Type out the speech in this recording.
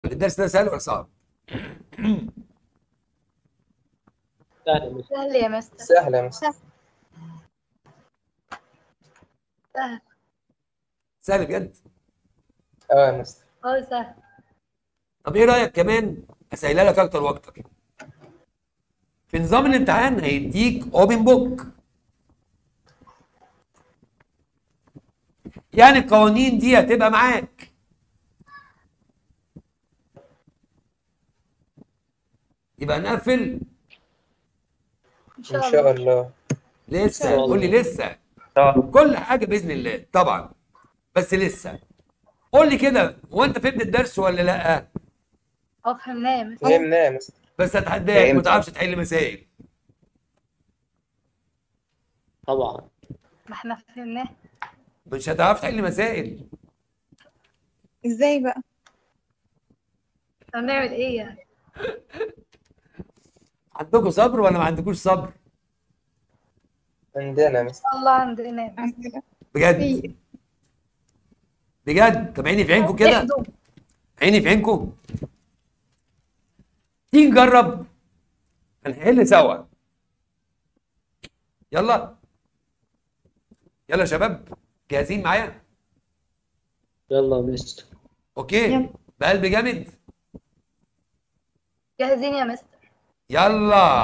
الدرس ده سهل ولا صعب؟ سهل مش سهل يا مستر سهلة يا مستر سهل سهل بجد اه يا مستر اه سهل طب ايه رايك كمان اسهلها لك اكتر واكتر في نظام الامتحان هيديك اوبن بوك يعني القوانين دي هتبقى معاك يبقى نقفل ان إن شاء الله شاء الله لسه شاء الله. قول لي لسه كل حاجه باذن الله طبعا بس لسه قول لي كده هو انت فهمت الدرس ولا لا اه فهمناه يا مستر فهمناه يا مستر بس هتحداك ما فهمت. تعرفش تحل مسائل طبعا ما احنا فهمناه مش هتعرف تحل مسائل ازاي بقى طب نعمل ايه يعني عندكم صبر ولا ما عندكوش صبر عندنا يا ان مستر شاء الله عندنا يا مستر. عندنا بجد في بجد طب عيني في عينكم كده اهدوا. عيني في عينكم تيجي نجرب هنحل سوا يلا يلا يا شباب جاهزين معايا يلا يا مستر اوكي يلا. بقلب جامد جاهزين يا مستر يلا